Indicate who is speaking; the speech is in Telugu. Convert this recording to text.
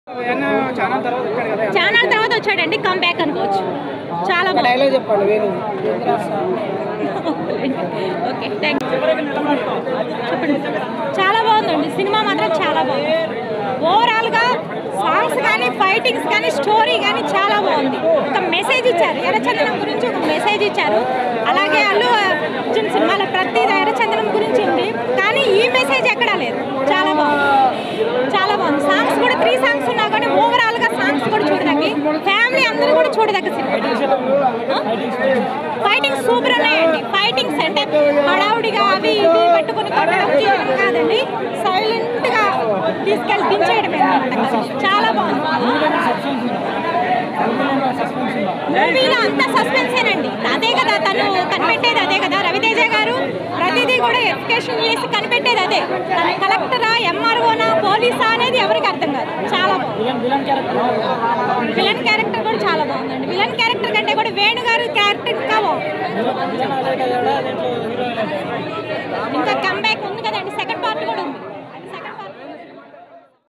Speaker 1: చాలా తర్వాత వచ్చాడు కదా
Speaker 2: చాలా తర్వాత వచ్చాడండి కమ్ బ్యాక్ అనుకోవచ్చు చాలా
Speaker 1: ఒక
Speaker 2: బాగుంది
Speaker 1: డైలాగ్ చెప్పండి వేణు
Speaker 2: ఓకే థ్యాంక్ చెప్పండి చాలా బాగుందండి సినిమా మాత్రం చాలా బాగుంది ఓవరాల్గా సాంగ్స్ కానీ ఫైటింగ్స్ కానీ స్టోరీ కానీ చాలా బాగుంది ఒక మెసేజ్ ఇచ్చారు ఎర్రచందనం గురించి ఒక మెసేజ్ ఇచ్చారు అలాగే అల్లు అర్జున్ సినిమాలో ప్రతి ఎర్రచందనం గురించి ఉంది కానీ ఈ మెసేజ్ ఎక్కడా లేదు చాలా బాగుంది చాలా బాగుంది సాంగ్స్ కూడా త్రీ సాంగ్స్ ఉన్నా కానీ ఓవరాల్గా సాంగ్స్ కూడా చూడదగ్గి ఫ్యామిలీ అందరూ కూడా చూడదగ్గ సినిమా ఫైటింగ్ సూపర్ ఉన్నాయండి ఫైటింగ్స్ అంటే హడావుడిగా అవి ఇవి పెట్టుకుని కొట్టడం చేయడం కాదండి సైలెంట్ గా తీసుకెళ్ళి దించేయడమే అన్నమాట. చాలా బాగుంది మూవీలో అంతా సస్పెన్సేనండి అదే కదా తను కనిపెట్టేది అదే కదా రవితేజ గారు ప్రతిదీ కూడా ఎడ్యుకేషన్ చేసి కనిపెట్టేది అదే తను కలెక్టరా ఎంఆర్ఓనా పోలీసా అనేది ఎవరికి అర్థం కాదు చాలా బాగుంది విలన్ క్యారెక్టర్ కూడా చాలా బాగుందండి విలన్ క్యారెక్టర్ కంటే కూడా వేణు గారు క్యారెక్టర్ ఇంకా బాగుంది ఇంకా కంబ్యాక్